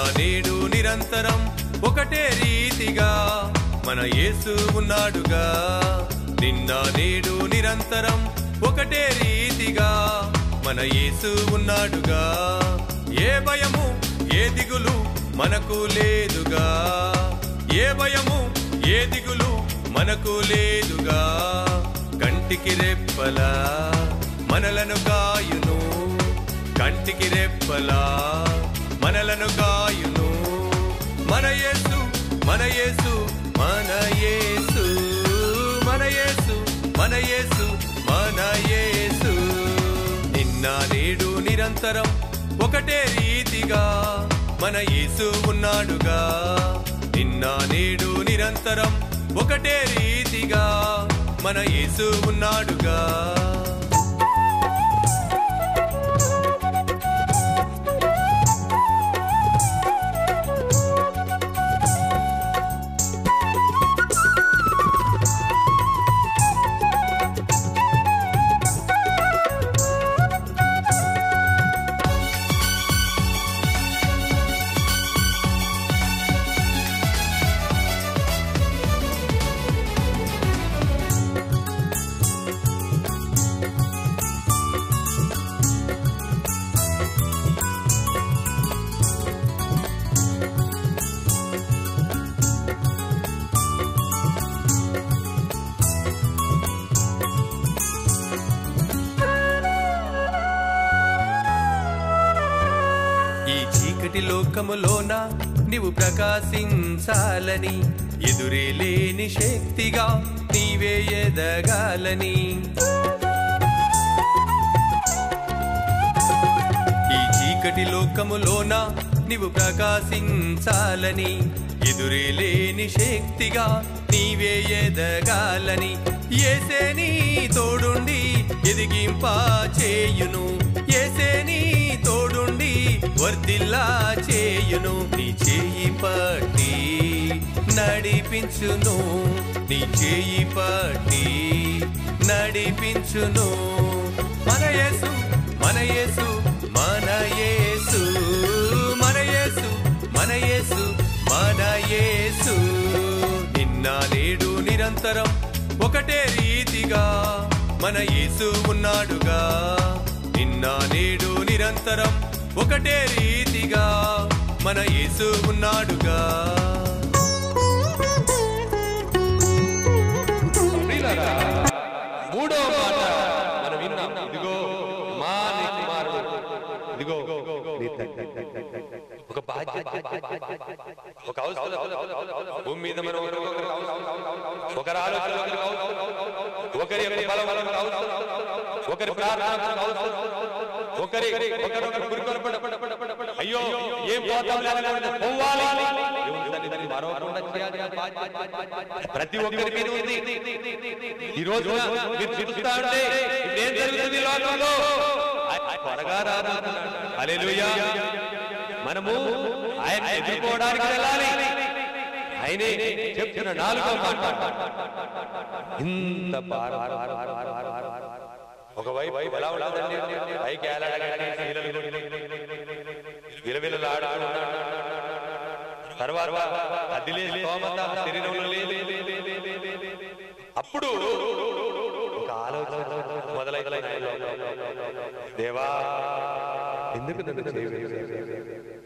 నేడు నిరంతరం ఒకటే రీతిగా మన యేసు ఉన్నాడుగా నిన్న నేడు నిరంతరం ఒకటే రీతిగా మన యేసు ఉన్నాడుగా ఏ భయము ఏ దిగులు మనకు లేదుగా ఏ భయము ఏ దిగులు మనకు లేదుగా కంటికి రెప్పలా మనలను కాయును కంటికి రెప్పలా మనలను కాయును మన యేసు మన యేసు మన యేసు మన యేసు మన యేసు మన యేసు నిన్న నేడు నిరంతరం ఒకటే రీతిగా మన యేసు ఉన్నాడుగా నిన్న నేడు నిరంతరం ఒకటే రీతిగా మన యేసు ఉన్నాడుగా ఈ చీకటి లోకములోన నీవు ప్రకాశించాలని ఎదురే లేని శక్తిగా నీవే ఎదగాలని ఈ చీకటి లోకములోన నీవు ప్రకాశించాలని ఎదురే లేని శక్తిగా నీవే ఎదగాలని ఏసే నీ తోడుండి ఎదిగింప చేయును ఏసే నీ తోడుండి వర్దిల్లా చేయును నీ చేయి పట్టి నడిపించును నీ చేయి పట్టి నడిపించును మన యేసు మన యేసు మన యేసు మన యేసు మన యేసు మన యేసు నిన్న నేడు నిరంతరం ఒకటే రీతిగా మన యేసు ఉన్నాడుగా నిన్న నేడు నిరంతరం ఒకటే రీతిగా మన యేసు ఉన్నాడుగా ప్రియులారా, మూడో మాట మనం విన్నాం ఇదిగో మా నీ కుమారుడు ఇదిగో నీ తండ్రి. ఒక బాధ్యత ఒక అవసరం భూమి మీద మనం ఒకరి ఒకరి ఆలోచన ఒకరికి అవసరం. ఒకరి యొక్క బలం ఒకరికి అవసరం. ఒకరి ప్రార్థన ఒకరికి అవసరం. ఒకరి ఒకరొకరు గురికొనపడ అయ్యో ఏం పోతాం లేకుండా పోవాలి దేవుని సన్నిధిని మరవకుండా చేయాల్సిన బాధ్యత ప్రతి ఒక్కరి మీద ఉంది ఈ రోజు మీరు చూస్తా ఉంటే ఇదేం జరుగుతుంది ఈ లోకంలో ఆయన త్వరగా రాబోతున్నాడు హల్లెలూయా మనము ఆయన ఎదుర్కోవడానికి వెళ్ళాలి ఆయనే చెప్తున్న నాలుగో మాట ఇంత భారం ఒకవైపు ఎలా ఉంటుందండి పైకి ఏలాడగండి శీలలు కొట్టి విలవిలలాడుతూ తర్వాత అదిలే స్తోమత శరీరంలో లేదు అప్పుడు ఒక ఆలోచన మొదలైతే దేవా ఎందుకు నన్ను చేయలేదు?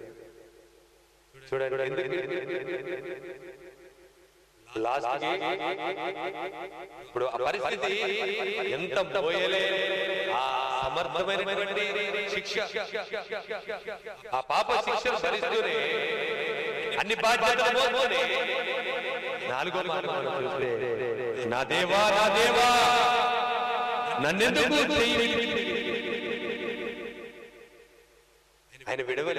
చూడండి ఎందుకు లాస్ట్ కి ఇప్పుడు ఆ పరిస్థితి ఎంత పోయలే ఆ సమర్థమైనటువంటి శిక్ష ఆ పాప శిక్షను భరిస్తూనే అన్ని బాధ్యతలు మోస్తూనే నాలుగో మాట మనం చూస్తే నా దేవా నా దేవా నన్నెందుకు చెయ్యి ఆయన విడవలే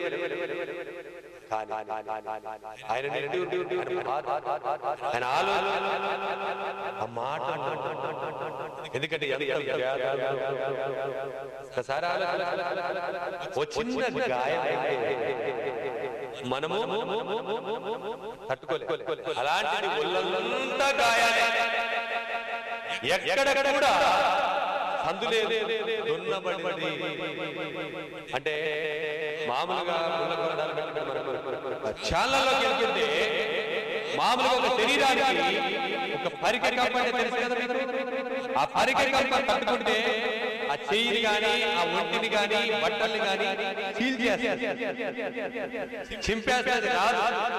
కానీ ఆయన నిండి ఉండి ఉండి ఆయన బాధ, ఆయన ఆలోచన ఆ మాట ఎందుకంటే ఎంత వ్యాధి. ఒకసారి ఆలోచన ఓ చిన్న గాయం అయితే మనము తట్టుకోలే అలాంటిది ఒళ్ళంతా గాయాలే ఎక్కడ కూడా సందు లేదు దున్నబడింది అంటే మామూలుగా ముళ్ళ కొరడాలు పెట్టుకుని మనకు ఛానల్లోకి వెళ్తుంటే మామూలుగా ఒక శరీరానికి ఒక పరికర కంప తెలుసు కదా మీకు? ఆ పరికర కంప కట్టుకుంటే ఆ చెయ్యిని గాని ఆ ఒంటిని గాని బట్టల్ని గాని సీల్ చేస్తారు చింపేస్తుంది రాదు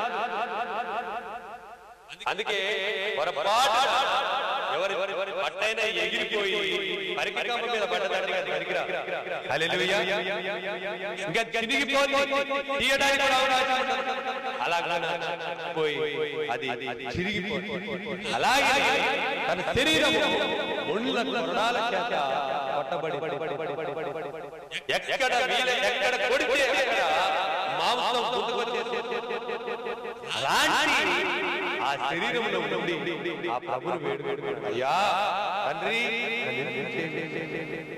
అందుకే పొరపాటు ఎవరి బట్టైనా ఎగిరిపోయి పరికరమ్మ మీద పడ్డదంటే అది పరికరా హల్లెలూయా ఇంకా చినిగిపోయి తీయడానికి కూడా అవకాశం ఉండదు. అలా పోయి అది చిరిగిపోయి అలాగే తన శరీరం ముళ్ళ కొరడాల చేత కొట్టబడి ఎక్కడ వీల ఎక్కడ కొడితే అక్కడ మాంసం ముందుకు వచ్చేసి అలాంటి ఆ శరీరంలో ఉండి ఆ ప్రభుని వేడు వేడు వేడు అయ్యా తండ్రి నన్ను ఎందుకు చేసేసేసేసేసే?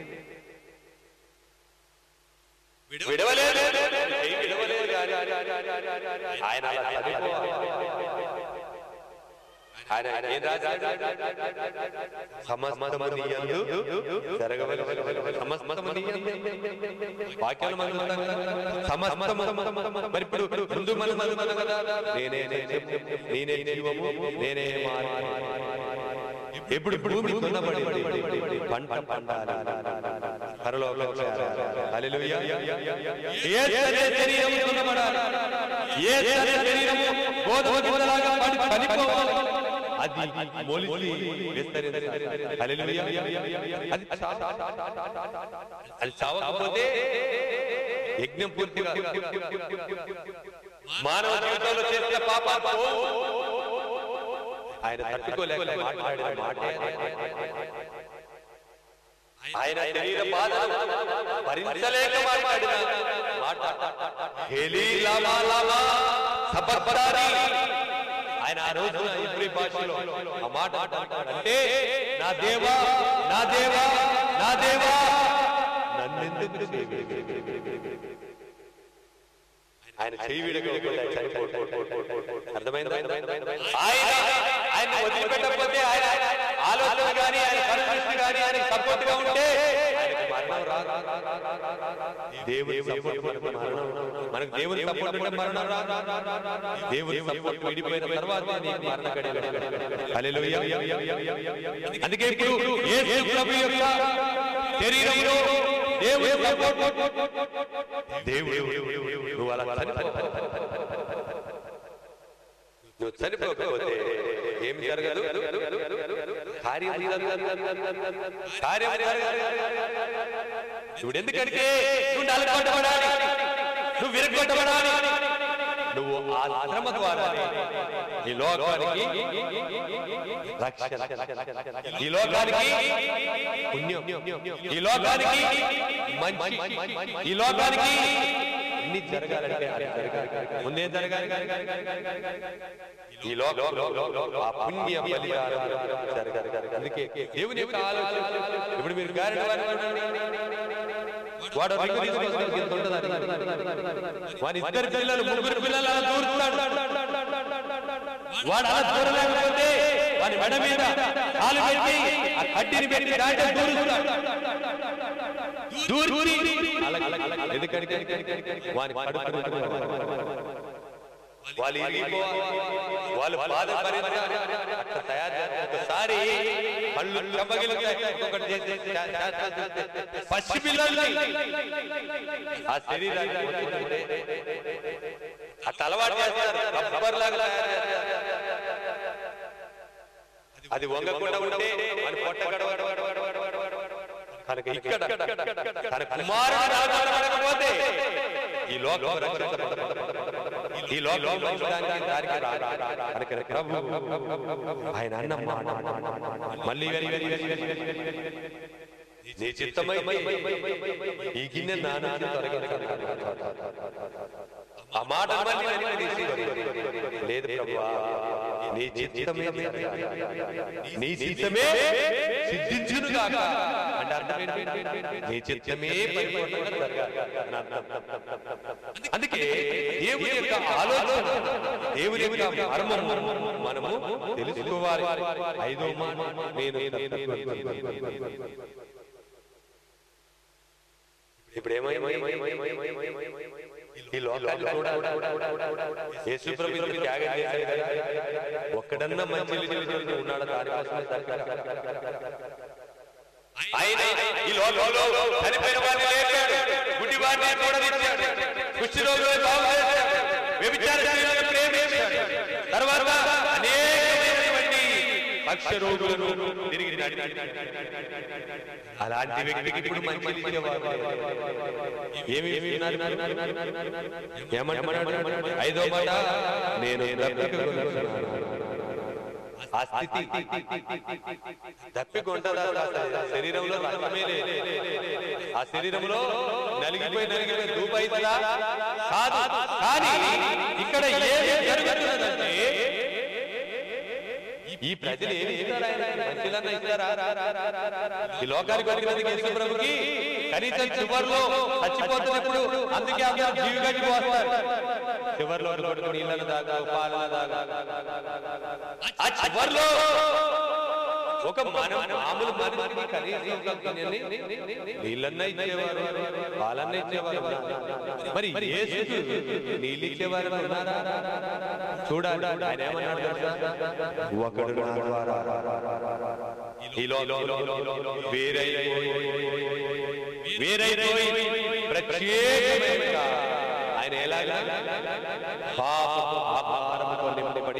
విడవలేదు చెయ్యి విడవలేదు గాని ఆయన అలా చనిపోవాలి. ఆయన ఏం రాశాడు? సమస్తము నీయందు జరగవలెను. సమస్తము నీయందు. వాక్యాలు మనం ఉంటాం కదా. సమస్తము మరి ఇప్పుడు ముందు మనం మనం కదా నేనే నేనే నేనే జీవము నేనే మార్గము. ఎప్పుడు భూమి దున్నబడి పంట పండాలి పరలోకం చేరాలి. హల్లెలూయా. ఏ సరే శరీరం దున్నబడాలి ఏ సరే శరీరము గోధుమ గింజలాగా పడి చనిపోవాలి అది మొలిచి విస్తరించాలి. హల్లెలూయా. అది చా- అది చావకపోతే యజ్ఞం పూర్తిగా మానవ జీవితంలో చేసిన పాపాలు ఆయన తట్టుకోలేక మాట్లాడిన మాటే ఆయన శరీర బాధను భరించలేక మాట్లాడిన మాట హేలీ లామా లామా సబర్బరారి ఆయన ఆ రోజు ఇబ్రి భాషలో ఆ మాట అంటే నా దేవా నా దేవా నా దేవా నన్నెందుకు చేయలేదు? ఆయన చేయి విడగొట్టుకుంటే ఆయన చనిపోతాడు. అర్థమైందా ఆయన ఆయన వదిలిపెట్టకపోతే ఆయన ఆలోచన కానీ ఆయన పరిస్థితి కానీ ఆయన సపోర్ట్ గా ఉంటే ఆయనకు మరణం రాదు. దేవుని సపోర్ట్ మనకు మరణం మనకు దేవుని సపోర్ట్ ఉంటే మరణం రాదు. దేవుని సపోర్ట్ విడిపోయిన తర్వాత నీకు మరణ గడియ హల్లెలూయా అందుకే ఇప్పుడు యేసు ప్రభు యొక్క శరీరంలో దేవుని సపోర్ట్ దేవుడు నువ్వు అలా చనిపో నువ్వు చనిపోకపోతే ఏం జరగదు కార్యం జరగదు. కార్యం జరగదు. ఇప్పుడు ఎందుకంటే నువ్వు నలగొట్టబడాలి నువ్వు విరగొట్టబడాలి నువ్వు ఆ శ్రమ ద్వారా ఈ లోకానికి రక్షణ ఈ లోకానికి పుణ్యం ఈ లోకానికి మంచి ఈ లోకానికి అన్ని జరగాలంటే అది జరగాలి ముందే జరగాలి ఈ లోకంలో ఆ పుణ్య బలిదానం జరగాలి అందుకే దేవుని యొక్క ఆలోచన ఇప్పుడు మీరు గారెడ వారిని చూడండి. వాడు రింగు తీసుకొస్తాడు, ఇంత ఉంటుంది అది. వాని ఇద్దరు పిల్లలు ముగ్గురు పిల్లలు అలా దూరుతున్నాడు వాడు అలా దూరలేకపోతే వాని మెడ మీద కాలు పెట్టి ఆ కడ్డీని పెట్టి దాంట్లో దూరుతున్నాడు దూరి అలా- అలా- అలా- ఎందుకంటే వాని కడుపు వాళ్ళు ఇరిగిపోవాలి. వాళ్ళు బాధ భరించాలి. అట్లా తయారు చేస్తారు. ఒకసారి పళ్ళు చెమ్మగిలుతాయి. ఒక్కొక్కటి చేసి చా- చా- చా- చా- పసి పిల్లల్ని ఆ శరీరాన్ని వదులుతుంటే అట్లా అలవాటు చేస్తారు రబ్బర్ లాగా తయారు చేస్తారు. అది వంగకుండా ఉంటే మన పొట్ట గడవడ కనుక ఇక్కడ తన కుమారుడు నిలబడకపోతే ఈ లోకం రక్షించబడదు. ఈ లోకం రక్షించడానికి దారికి రాదు. కనుక ప్రభు ఆయన అన్న మాట మళ్ళీ వెరీ వెరీ వెరీ నీ చిత్తమై ఈ గిన్నె నానా ఆ మాట మళ్ళీ వెనక్కి తీసి లేదు ప్రభువా నీ చిత్తమే నీ చిత్తమే సిద్ధించును గాక అంటే అర్థం ఏంటి? నీ చిత్తమే పరిపూర్ణంగా జరగాలి అని అర్థం. అందుకే దేవుని యొక్క ఆలోచన దేవుని యొక్క మర్మం మనము తెలుసుకోవాలి ఐదో మాట నేను ఇప్పుడు ఏమైంది ఈ లోకాన్ని కూడా యేసు ప్రభు ఇంత త్యాగం చేశాడు కదా ఒక్కడన్నా మంచి జీవితం ఉన్నాడా దానికోసమే చనిపోయాడు. ఆయన ఈ లోకంలో చనిపోయిన వారిని లేపాడు గుడ్డి వారిని చూడనిచ్చాడు కుష్టి రోగులను బాగు చేశాడు వ్యభిచార స్త్రీలను ప్రేమించాడు తర్వాత అనేకమైనటువంటి పక్ష రోగులను తిరిగి నడిపించాడు అలాంటి వ్యక్తికి ఇప్పుడు మంచి ఇచ్చేవారు ఏమి ఏమంటున్నాడు ఐదో మాట నేను దప్పికొనుచున్నాను. ఆ స్థితి దప్పికొంటదా అసలు శరీరంలో రక్తమే లేదు ఆ శరీరంలో నలిగిపోయి నలిగిపోయి దూపైతుందా కాదు కానీ ఇక్కడ ఏమి జరుగుతున్నదంటే ఈ ప్రజలు ఏమి ఇస్తారు ఆయన మంచిలన్నా ఇస్తారా ఈ లోకానికి వచ్చినందుకు యేసు ప్రభుకి కనీసం చివరిలో చచ్చిపోతున్నప్పుడు అందుకే అందరూ జీవిగట్టి పోస్తారు చివరిలో కొడుకు నీళ్ళను దాకా పాలన దాకా ఆ చివరిలో ఒక మన మామూలు మనిషికి కనీసం ఒక గిన్నెని నీళ్ళన్నా ఇచ్చేవారు పాలన్న ఇచ్చేవారు మరి యేసుకు నీళ్ళు ఇచ్చేవారు ఉన్నారా చూడాలి ఆయన ఏమన్నాడు తెలుసా? ఒకడు నా ద్వారా ఈ లోకంలో వేరైపోయి వేరైపోయి ప్రత్యేకమైనగా ఆయన ఎలాగా పాపపు ఆహారముతో నింపబడి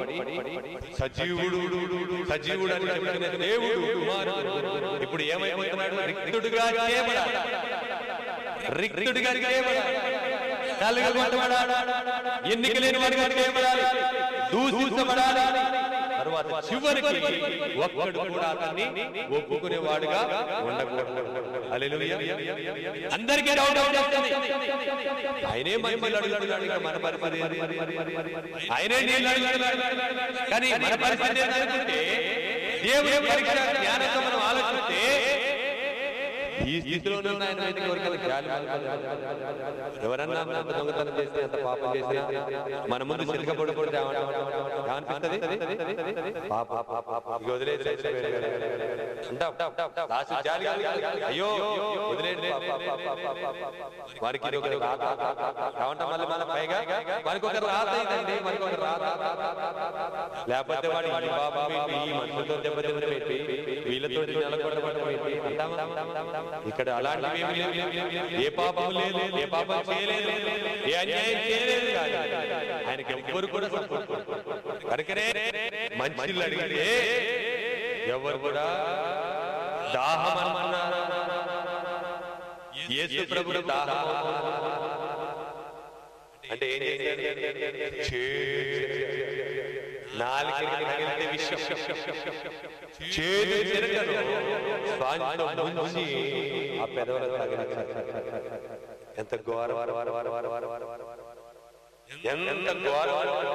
సజీవుడు సజీవుడు అని చెప్పిన దేవుడు కుమారుడు ఇప్పుడు ఏమైపోతున్నాడు రిక్తుడుగా చేయబడాలి రిక్తుడిగా చేయబడాలి నలుగొట్టబడాలి ఎన్నిక లేని వాడిగా చేయబడాలి దూషించబడాలి తర్వాత చివరికి ఒక్కడు కూడా అతన్ని ఒప్పుకునేవాడుగా ఉండకూడదు హల్లెలూయా. అందరికీ డౌట్ వచ్చేస్తుంది ఆయనే మహిమలు అడుగుతున్నాడు ఇక మన పరిస్థితి ఏంది? ఆయనే నీళ్ళు అడుగుతున్నాడు కానీ మన పరిస్థితి ఏంటంటే దేవుని పరీక్ష జ్ఞానంతో మనం ఆలోచిస్తే ఈ స్థితిలోనే ఉన్న ఆయన బయటికి ఎవరికైనా జాలి కలుగుతుందా? ఎవరన్నా అంత దొంగతనం చేసి అంత పాపం చేసినా మన ముందు చిలకపొడి పడితే ఏమనిపిస్తుంది పాప ఇక వదిలేసి అంటాం. లాస్ట్ జాలి కలుగుతుంది. అయ్యో వదిలేయండి వారికి ఇది ఒక రాత కావంటాం మళ్ళీ మళ్ళీ పైగా వారికి ఒక రాత ఇదండి మనకి ఒక రాత లేకపోతే వాడు ఈ పాపం ఏంటి ఈ మనుషులతో దెబ్బతిన్నడం ఏంటి వీళ్ళతో నెలకొట్టబడడం ఏంటి అంటామా? ఇక్కడ అలాంటివి ఏమీ లేవు. ఏ పాపం లేదు ఏ పాపం చేయలేదు ఏ అన్యాయం చేయలేదు కాదు. ఆయనకి ఎవ్వరు కూడా support చేయరు. కనుకనే మంచిళ్ళు అడిగితే ఎవరు కూడా దాహం అన్నారు యేసు ప్రభు దాహం అంటే ఏం చేశాడు నాలుగు తగిలితే విషం చేదు చెరకను స్వాంతో ముంచి ఆ పెదవులకు తగిలించాడు ఎంత ఘోర ఎంత ఘోర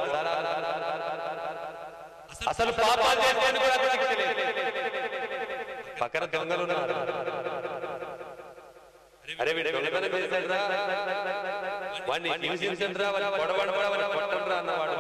అసలు పాపాలు చేస్తాను కూడా శిక్ష లేదు. పక్కన దొంగలు ఉన్నారు అరే వీడు దొంగతనం చేశాడురా వాడిని హింసించండిరా వాడిని పొడవడం కూడా వాడిని కొట్టండిరా అన్నవాడు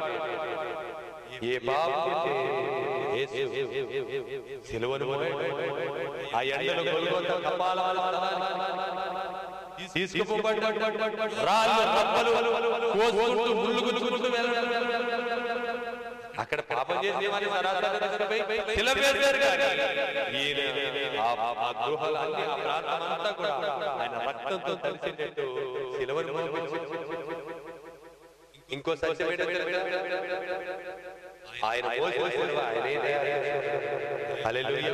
ఏ పాపం చేస్తే యేసు సిలువను మోయడు. ఆ ఎండలు గొల్గొత కపాలాల స్థలానికి తీసుకుపోబడ్డాడు. రాళ్ళు రప్పలు కోసుకుంటూ ముళ్ళు గుచ్చుకుంటూ వెళ్ళడం. అక్కడ పాపం చేసే వారిని సరాసరి తీసుకుపోయి శిలువ వేశారు కానీ ఈయన ఆ- ఆ గృహాలన్నీ ఆ ప్రాంతం అంతా కూడా ఆయన రక్తంతో తలిసేటట్టు సిలువను మోపించి ఇంకో సత్యం ఏంటో తెలుసా? ఆయన మోసిన సిలువ ఆయనే తయారు చేశారు. హల్లెలూయా.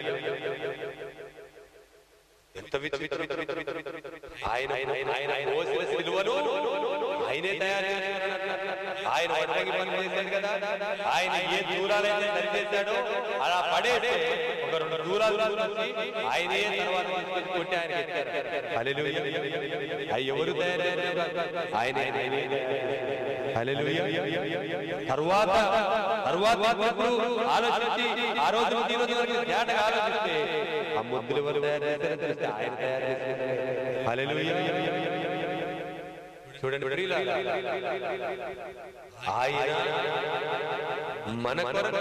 ఎంత విచిత్రం. ఆయన ఆయన మోసిన సిలువను ఆయనే తయారు చేశారు. ఆయన వడ్రంగి పని చేశాడు కదా ఆయన ఏ దూరాలైతే సరిచేశాడో అలా పడేస్తే ఒక రెండు దూరాలు చూసి ఆయనే తర్వాత తీసుకొచ్చి కొట్టి ఆయన హల్లెలూయా. అవి ఎవరు తయారు చేశారు ఆయనే హల్లెలూయా. తరువాత తరువాత ఎప్పుడు ఆలోచించి ఆ రోజు ఈ రోజు వరకు తేటగా ఆలోచిస్తే ఆ ముద్దులు ఎవరు తయారు చేశారో తెలిస్తే ఆయన తయారు చేశారు హల్లెలూయా. చూడండి ప్రియులారా, ఆయన మన కొరకు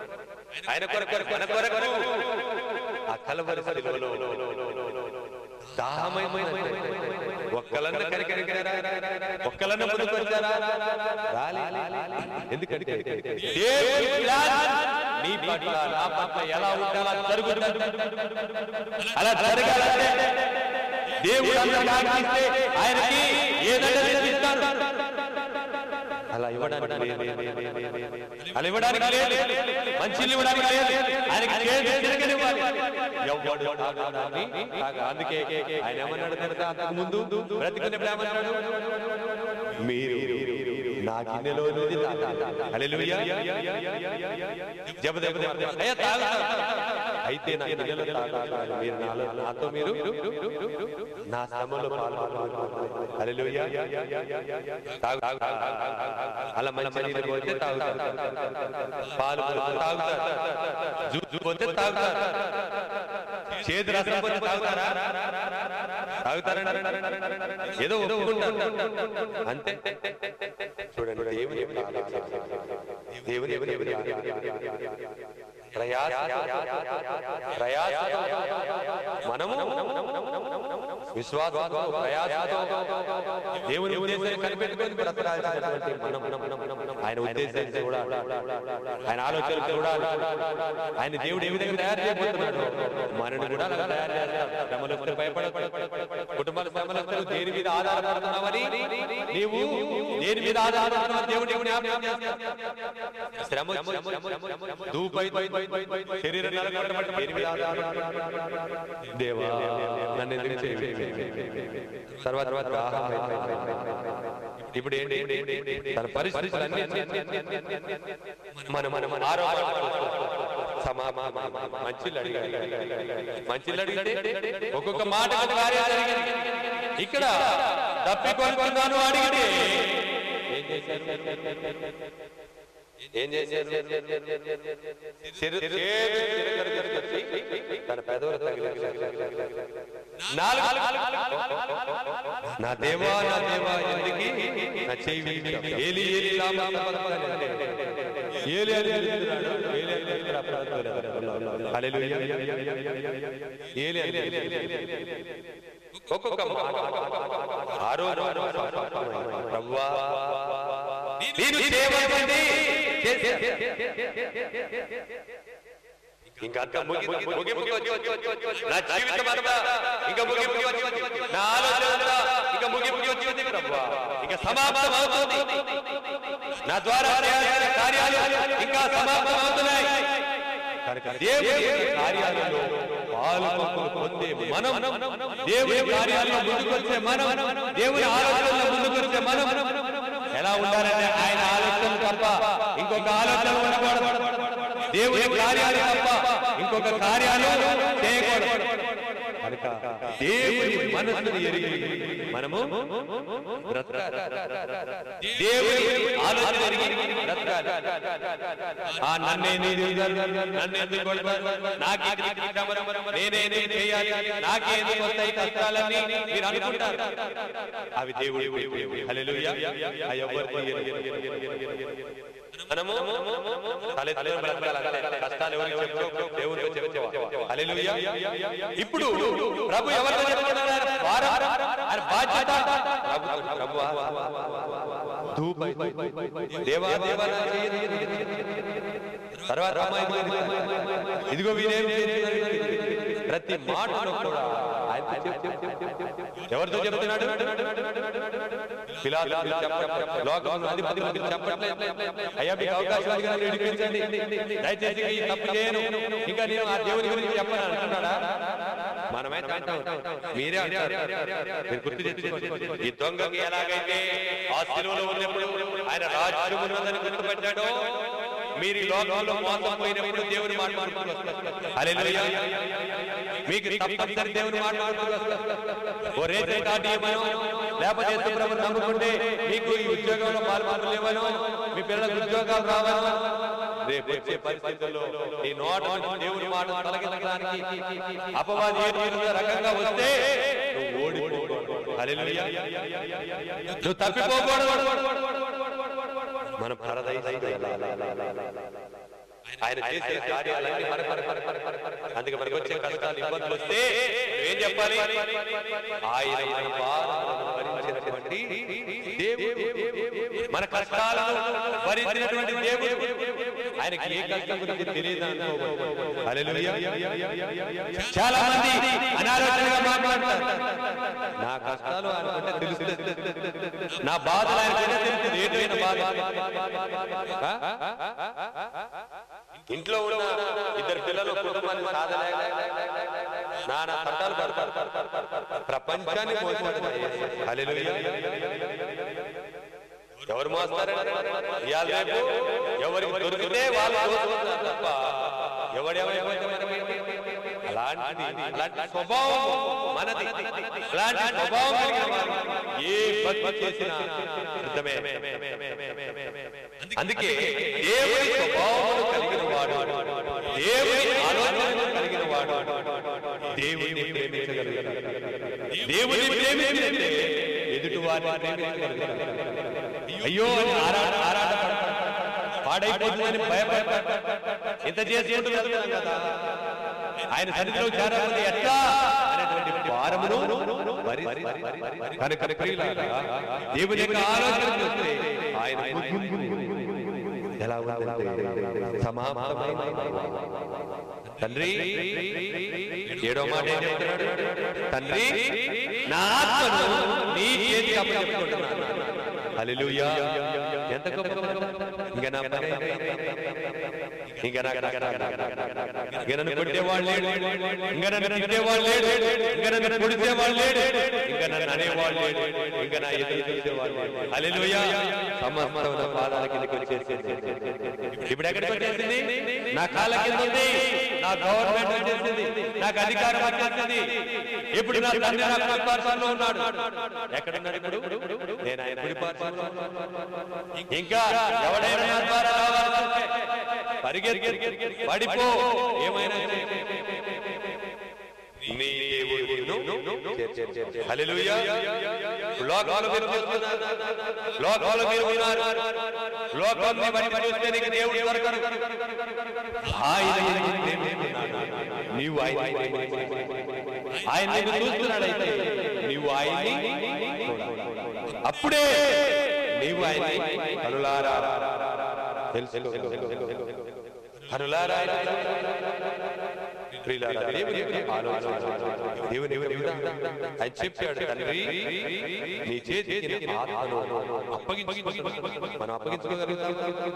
ఆయన కొరకు మన కొరకు ఆ కలవరి శిలువలో దాహమైపోయింది ఒక్కలన్న కరికరికారా ఒక్కలన్న ముందుకు వచ్చారా రాలే ఎందుకంటే దేవుని ప్లాన్ నీ పట్ల నా పట్ల ఎలా ఉండాలో అలా జరుగుతుంది అలా జరగాలంటే దేవుడు అందరికీ ఆజ్ఞిస్తే ఆయనకి ఏదంటే అది ఇస్తాడు అలా ఇవ్వడానికి లేదు. అలా ఇవ్వడానికి లేదు మంచి ఇవ్వడానికి లేదు ఆయనకి చేతి తిరగనివ్వాలి ఎవ్వడు తాగడాన్ని తాగ. అందుకే ఆయన ఏమన్నాడు తెలుసా అంతకు ముందు బ్రతికున్నప్పుడు ఏమన్నాడు మీరు నా గిన్నెలో నుండి తాగాలి. హల్లెలూయా. జబదెబ అయ్యా తాగుతా. అయితే నా గిన్నెలో తాగాలి. మీరు నాలో నాతో మీరు నా శ్రమలో పాల్గొనాలి. హల్లెలూయా. తాగు తాగు, తాగు, తాగు. అలా మంచి నీళ్ళు పోతే తాగుతారు పాలు పోతే తాగుతారు జ్యూస్ పోతే తాగుతారు చేదు రసం పోతే తాగుతారా తాగుతారండి ఏదో ఒప్పుకుంటారు అంతే చూడండి దేవుని యొక్క ఆలోచన. దేవుని దేవుని దేవుని ప్రయాస ప్రయాస మనము విశ్వాసంతో ప్రయాసతో దేవుని ఉద్దేశాన్ని కనిపెట్టుకొని బ్రతకాల్సినటువంటి మనం ఆయన ఉద్దేశాన్ని కూడా ఆయన ఆలోచనలు కూడా ఆయన దేవుడు ఏ విధంగా తయారు చేయబోతున్నాడు మనని కూడా అలా తయారు చేస్తాడు శ్రమలు వస్తే భయపడకూడదు కుటుంబాల శ్రమలు వస్తే నువ్వు దేని మీద ఆధారపడుతున్నావని నీవు దేని మీద ఆధారపడుతున్నావు దేవుడు నీకు జ్ఞాపకం చేస్తాడు. శ్రమ వచ్చి, దూపై శరీరం నలగొట్టబడి దేని మీద ఆధారపడుతున్నావు? దేవా నన్ను ఎందుకు చేయలేదు? తర్వాత తర్వాత ఆహా. ఇప్పుడు ఏంటి తన పరిస్థితులన్నీ మన మన మన మంచిళ్ళు అడిగాడు మంచిళ్ళు అడిగితే ఒక్కొక్క మాట కార్యాలు జరిగింది. ఇక్కడ తప్పికొనుకున్నాను అడిగితే ఏం చేశారు ఏం చేశారు చిరు- చేదు చిరకలు తీసుకొచ్చి తన పెదవులు తగిలించారు. నాలుగు నా దేవా నా దేవా ఎందుకు నా చెయ్యి విరిచావు? ఏలి ఏలి లామా సబక్తాని అంటే. ఏలి అని పిలుస్తున్నాడు. ఏలి అని పిలుస్తున్నాడు. అప్పుడు హల్లెలూయా. ఏలి అని ఒక్కొక్క మాట ఆరో ప్రభువా నేను చేయవలసింది చేశాను. ఇంకా అంత ముగి- ముగి- ముగింపుకి వచ్చి- వచ్చి- వచ్చి- వచ్చి- వచ్చి- నా జీవితం అంతా ఇంకా ముగింపుకి వచ్చి- వచ్చి- వచ్చి- నా ఆలోచన అంతా ఇంకా ముగింపుకి వచ్చి ఉంది ప్రభువా. ఇంకా సమాప్తం అవుతుంది నా ద్వారా చేయాల్సిన కార్యాలు ఇంకా సమాప్తం అవుతున్నాయి కనుక దేవుని కార్యాలలో పాలు పంపులు పొందే మనం దేవుని కార్యాలలో ముందుకొచ్చే మనం దేవుని ఆలోచనలో ముందుకొచ్చే మనం ఎలా ఉండాలంటే ఆయన ఆలోచన తప్ప ఇంకొక ఆలోచన ఉండకూడదు దేవుని కార్యాలు తప్ప ఇంకొక కార్యాలు చేయకూడదు కనుక దేవుని మనసును ఎరిగి మనము బ్రతకాలి. దేవుని ఆలోచన ఎరిగి బ్రతకాలి. ఆ నన్నే నేను ఎరుగాను, నన్ను ఎందుకు కొడతారు? నాకే ఈ శ్రమలు, నేనే నేను చేయాలి నాకే ఎందుకు వస్తాయి కష్టాలన్నీ మీరు అనుకుంటారు అవి దేవుడి హల్లెలూయా ఆ ఎవ్వరు తీయరు. మనము తలెత్తుకొని బ్రతకాలి అంతే. కష్టాలు ఎవరికి చెప్పుకో దేవుడితో చెప్పుకో హల్లెలూయా ఇప్పుడు ప్రభు ఎవరితో చెప్తున్నాడు ఆయన భారం, ఆయన బాధ్యత ప్రభు ప్రభువా ధూపై దేవా దేవా నా చెయ్యి తర్వాత అమ్మాయి ఇదిగో వీరేం చేస్తున్నారు? ప్రతి మాటలో కూడా ఆయనతో చెప్ చెప్ చెప్ చెప్ చెప్. ఎవరితో చెప్తున్నాడు పిలాతులు చెప్పట్లేదు. లోకంలో అధిపతులు చెప్పట్లేదు. అయ్యా మీకు అవకాశం ఉంది కదా, విడిపించండి దయచేసి ఈ తప్పు చేయను ఇంకా నేను ఆ దేవుని గురించి చెప్పను అంటున్నాడా మనమైతే అంటాం మీరే అంటారు మీరు గుర్తు తెచ్చుకోండి ఈ దొంగకి ఎలాగైతే ఆ శిలువలో ఉన్నప్పుడు ఆయన రాజ్యం ఉన్నదని గుర్తుపెట్టాడో మీరు ఈ లోకంలో మోసం పోయినప్పుడు దేవుని మాట మార్పులు వస్తాయి. హల్లెలూయా. మీకు తప్పనిసరి దేవుని మాట మార్పులు వస్తాయి. ఓ రేషన్ కార్డు ఇవ్వను లేకపోతే యేసు ప్రభువుని నమ్ముకుంటే మీకు ఈ ఉద్యోగంలో పాల్పొందులు ఇవ్వను మీ పిల్లలకు ఉద్యోగాలు రావను రేపు వచ్చే పరిస్థితుల్లో ఈ నోట నుంచి దేవుని మాట తొలగించడానికి అపవాది ఏ విధంగా రకంగా వస్తే నువ్వు ఓడిపోకూడదు. హల్లెలూయా. నువ్వు తప్పిపోకూడదు మన పరదైస్ ఆయన చేసిన కార్యాలన్నీ మన అందుకే మనకు వచ్చే కష్టాలు ఇబ్బందులు వస్తే ఏం చెప్పాలి ఆయన మన బాధలను భరించినటువంటి దేవుడు మన కష్టాలను భరించినటువంటి దేవుడు ఆయనకి ఏ కష్టం గురించి తెలియదు చాలా మంది అనారోగ్యంగా మాట్లాడతారు నా కష్టాలు ఆయనకుంటే తెలుస్తుంది నా బాధలు ఆయనకుంటే తెలుస్తుంది ఏదైన బాధ ఆ? ఇంట్లో ఉన్న ఇద్దరు పిల్లలు కుటుంబాన్ని సాధలేక నానా కష్టాలు పడతారు ప్రపంచాన్ని మోసాడు హల్లెలూయా ఎవరు మోస్తారండి ఇవాళ రేపు ఎవరికి దొరికితే వాళ్ళు దోచుకుంటారు తప్ప ఎవడెవరైతే మనకి అలాంటిది అలాంటి స్వభావం మనది అలాంటి స్వభావం కలిగిన వారు ఏ భక్తి చేసినా అర్థమే అందుకే దేవుని స్వభావం కలిగిన వాడు దేవుని ఆలోచన కలిగిన వాడు దేవుని ప్రేమించగలిగిన దేవుని ప్రేమించినట్టే ఎదుటి వారిని ప్రేమించగలిగిన అయ్యో అని ఆరాట ఆరాట పాడైపోతుందని భయపడతాడు ఇంత చేసుకుంటూ వెళ్తున్నాం కదా ఆయన సన్నిధిలో చేరాలని ఎట్లా అనేటువంటి భారమును భరి- కనుక ప్రియులారా, దేవుని యొక్క ఆలోచన చూస్తే ఆయన ముగింపు ఎలా ఉంది సమాప్తమైన తండ్రి ఏడో మాట ఏం చెప్తున్నాడు తండ్రి నా ఆత్మను నీ చేతికి అప్పచెప్పుకుంటున్నాను హల్లెలూయా ఎంత గొప్ప ఇంకా నా పని అయిపోయింది. ఇంకా నాకు ఇంకా నన్ను కొట్టేవాడు లేడు ఇంకా నన్ను తిట్టేవాడు లేడు ఇంకా నన్ను పొడిచేవాడు లేడు ఇంకా నన్ను అనేవాడు లేడు ఇంకా నా ఎదురు చూసేవాడు లేడు హల్లెలూయా సమస్తం నా పాదాల కిందకి వచ్చేసింది ఇప్పుడు ఎక్కడికి వచ్చేసింది నా కాళ్ళ కింద ఉంది నా గవర్నమెంట్ వచ్చేసింది నాకు అధికారం వచ్చేసింది ఇప్పుడు నా తండ్రి నా కుడి పార్శ్వంలో ఉన్నాడు ఎక్కడున్నాడు ఇప్పుడు నేను ఆయన కుడి పార్శ్వంలో ఉన్నాను. ఇంకా ఎవడైనా నా ద్వారా రావాలంటే పరిగెత్తి పడిపో ఏమైనా చేయి. నీ దేవుడు హల్లెలూయా లోకంలో మీరు చూస్తున్నారు లోకంలో మీరు ఉన్నారు లోకాన్ని బట్టి చూస్తే నీకు దేవుడు దొరకడు ఆయన నిన్ను ప్రేమిస్తున్నాడు. నీవు ఆయన ఆయన నిన్ను చూస్తున్నాడైతే నీవు ఆయన్ని చూడాలి. అప్పుడే నీవు ఆయన్ని కనులారా తెలుసుకో కనులారా ప్రియులారా, దేవుని యొక్క ఆలోచన దేవుని యొక్క విధానం. ఆయన చెప్పాడు తండ్రి నీ చేతికి నా ఆత్మను అప్పగించుకుంటున్నాను. మనం అప్పగించుకోగలుగుతాం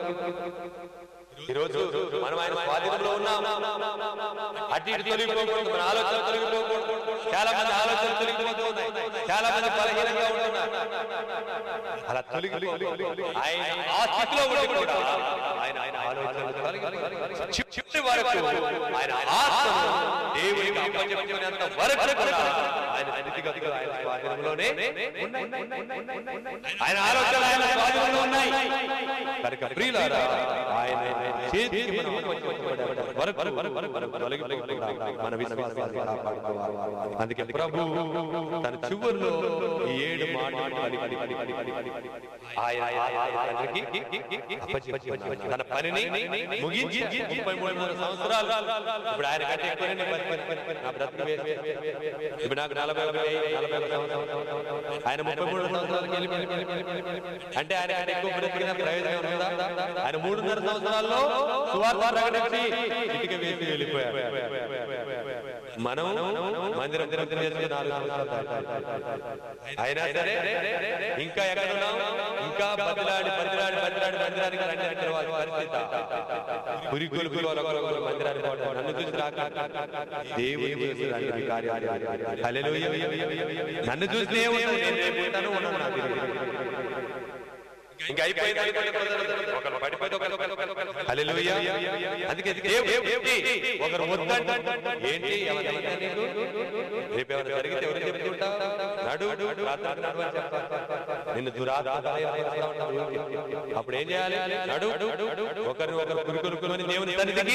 ఈరోజు మనం ఆయన స్వాధీనంలో ఉన్నాం అటు ఇటు తొలగిపోకూడదు మన ఆలోచన తొలగిపోకూడదు చాలా మంది ఆలోచన తొలగిపోతూ ఉన్నాయి చాలా మంది బలహీనంగా ఉంటున్నారు అలా తొలగి ఆయన ఆ స్థితిలో ఉండి కూడా ఆయన ఆయన ఆలోచనలు తొలగి చివరి వరకు ఆయన ఆత్మను దేవునికి అప్పచెప్పుకునేంత వరకు కూడా ఆయన స్థితిగతులు ఆయన స్వాధీనంలోనే ఉన్నాయి. ఆయన ఆలోచనలు ఆయన స్వాధీనంలో ఉన్నాయి కనుక ప్రియులారా ఆయన చేతికి మనం అప్పచెప్పబడే వరకు తొలగిపోకుండా మన విశ్వాసాన్ని కాపాడుకోవాలి అందుకే ప్రభు తన చివరిలో ఈ ఏడు మాటలు పలికి ఆయన ఆయన తండ్రికి అప్పచెప్పాడు. తన పనిని ముగించి ముప్పై మూడు సంవత్సరాలు ఇప్పుడు ఆయన కంటే ఎక్కువనే నేను బతికాను. నా బ్రతుకు వేస్ట్. ఇప్పుడు నాకు నలభై ఒకటి నలభై ఒక సంవత్సరం ఆయన ముప్పై మూడు సంవత్సరాలకి వెళ్ళిపోయాడు. అంటే ఆయన కంటే ఎక్కువ బ్రతికిన ప్రయోజనం ఉందా ఆయన మూడున్నర సంవత్సరాల్లో సువార్త ప్రకటించి ఇటుక వేసి వెళ్ళిపోయారు మనం మందిరం తిరుపతి చేసి నాలుగు సంవత్సరాలు దాటాయి. అయినా సరే ఇంకా ఎక్కడ ఉన్నాం ఇంకా బదిలాడి బదిలాడి బదిలాడి మందిరానికి రండి అంటే వారి పరిస్థితి గురి గురుకులు ఒకరొకరు మందిరానికి పోవడం. నన్ను చూసి రాక దేవుని చేసి రండి మీ కార్యాలు హల్లెలూయా. నన్ను చూసి ఏముంటుంది నేను రేపు ఉంటాను ఉన్నాను నాకు తెలియదు. ఇంకా అయిపోయింది అనుకోండి బ్రదర్. ఒకరు పడిపోతే ఒకరు హల్లెలూయా. అందుకే దేవుడు ఒకరు వద్దంటే ఏంటి ఎవరు ఎవరు నీకు? రేపు ఏమైనా జరిగితే ఎవరు చెప్తుంటావు నడు రాత్రికి నడు అని చెప్తారు. నిన్ను దురాత్మ అప్పుడు ఏం చేయాలి నడు ఒకరు ఒకరు కురుకురుకుని దేవుని సన్నిధికి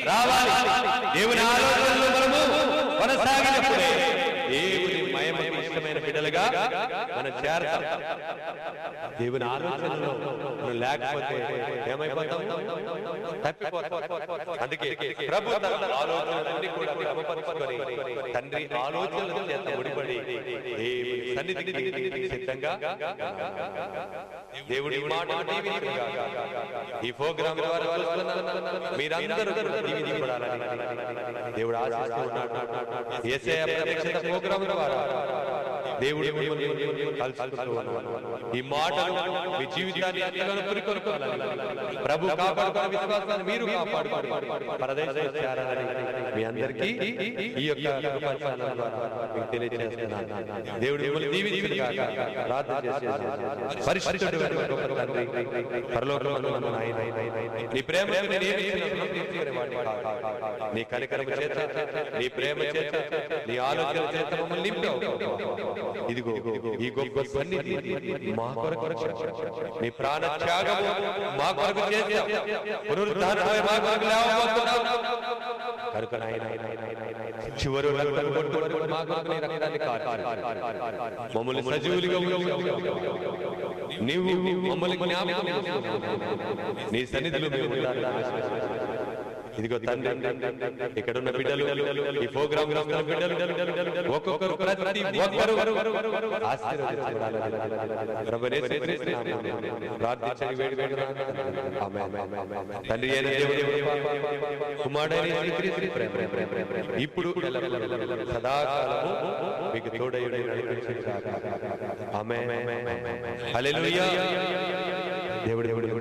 రావాలి దేవుని ఆలోచనలు మనము కొనసాగినప్పుడే దేవుని మహిమకి ఇష్టమైన బిడ్డలుగా మనం చేరతాం దేవుని ఆలోచనలో మనం లేకపోతే ఏమైపోతాం తప్పిపోతాం అందుకే ప్రభు తన ఆలోచనలన్నీ కూడా క్రమపరుచుకొని తండ్రి ఆలోచనల చేత ముడిపడి దేవుని సన్నిధికి సిద్ధంగా దేవుడి మాట దీవించుగా. ఈ ప్రోగ్రాం ద్వారా చూస్తున్న మీరందరూ కూడా దీవించబడాలని దేవుడు ఆశిస్తూ ఉన్నాడు యేసయ్య ప్రత్యక్షత ప్రోగ్రాం ద్వారా దేవుడు మిమ్మల్ని కలుసుకుంటూ ఉన్నాడు. ఈ మాటలు మీ జీవితాన్ని ఎంతగానో పురికొల్పాలని ప్రభు కాపాడుకున్న విశ్వాసాన్ని మీరు కాపాడుకోండి పరదేశంలో చేరాలని మీ అందరికీ ఈ యొక్క కృపాచారం ద్వారా మీకు తెలియజేస్తున్నాను దేవుడు మిమ్మల్ని దీవించుగాక ప్రార్థన చేసేసి పరిశుద్ధుడు అయిన గొప్ప తండ్రి పరలోకమందు ఉన్న నాయన నీ ప్రేమ నేను ఏమి చేయను, తీర్చుకునేవాడిని కాదు. నీ కనికరము చేత నీ ప్రేమ చేత నీ ఆలోచన చేత మమ్మల్ని నింపావు ఇదిగో ఈ గొప్ప సన్నిధి మా కొరకు నీ ప్రాణ త్యాగము మా కొరకు చేశావు పునరుద్ధానమై మా కొరకు లేవబోతున్నావు కనుక నాయన చివరి రక్తం కొట్టు వరకు మా కొరకు నీ రక్తాన్ని కార్చావు. మమ్మల్ని సజీవులుగా ఉంచావు. నీవు మమ్మల్ని జ్ఞాపకం చేసుకున్నావు. నీ సన్నిధిలో మేము ఉండాలని ఆశిస్తున్నాము. ఇదిగో తండ్రి ఇక్కడ ఉన్న బిడ్డలు ఈ ప్రోగ్రామ్ ఉన్న బిడ్డలు ఒక్కొక్కరు ప్రతి ఒక్కరు ఆశీర్వదించబడాలని ప్రభువే యేసు నామమున ప్రార్థించని వేడి వేడుతున్నాను. ఆమేన్. తండ్రి అయిన దేవుడు కుమారుడైన యేసుక్రీస్తు ప్రేమ ఇప్పుడు ఎల్లప్పుడూ సదాకాలము మీకు తోడయుడై నడిపించుగాక ఆమేన్ హల్లెలూయా దేవుడి దేవుడి